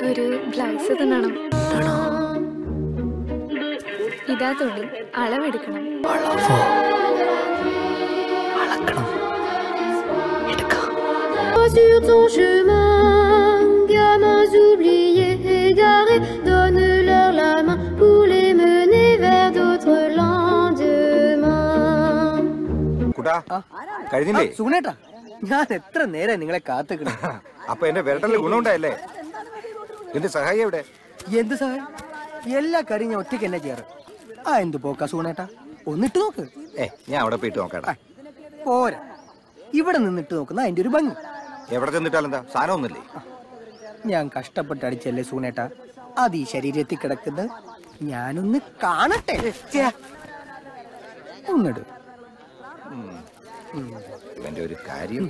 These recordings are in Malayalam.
ഒരു ബ്ലൗസ് തുന്നണം ഇതാ തുണി അളവെടുക്കണം Sur ton chemin, gamins oubliés, égarés, donne-leur la main pour les mener vers d'autres lendemains. കുട്ടാ കഴിഞ്ഞില്ലേ സുഗുണേട്ടാ ഞാൻ എത്ര നേരം നിങ്ങളെ കാത്തുക്കണേ അപ്പൊ എന്റെ വിരട്ടലിൽ ഗുണമുണ്ടായല്ലേ എന്റെ സഹായി എവിടെ എന്ത് സഹായം എല്ലാ കാര്യം ഞാൻ ഒറ്റയ്ക്ക് എന്നെ ചെയ്യാറ് ആ എന്ത് പോക്കാ സുഗുണേട്ടാ ഒന്നിട്ട് നോക്ക് ഏ ഞാൻ അവിടെ പോയിട്ട് നോക്കാം പോരാ ഇവിടെ നിന്നിട്ട് നോക്കുന്ന അതിന്റെ ഒരു ഭംഗി എവിടെ ചെന്നിട്ടാലെന്താ സാധനം ഒന്നുമില്ലേ ഞാൻ കഷ്ടപ്പെട്ട് അടിച്ചല്ലേ സൂനേട്ടാ അത് ഈ ശരീരത്തിൽ കിടക്കുന്നത് ഞാനൊന്ന് കാണട്ടെ ഛെ. ഒന്നിട് ഇവന്റെ ഒരു കാര്യം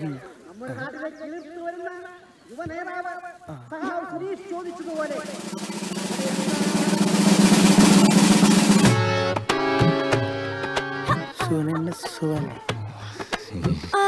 സുനന്റെ സുവനെ À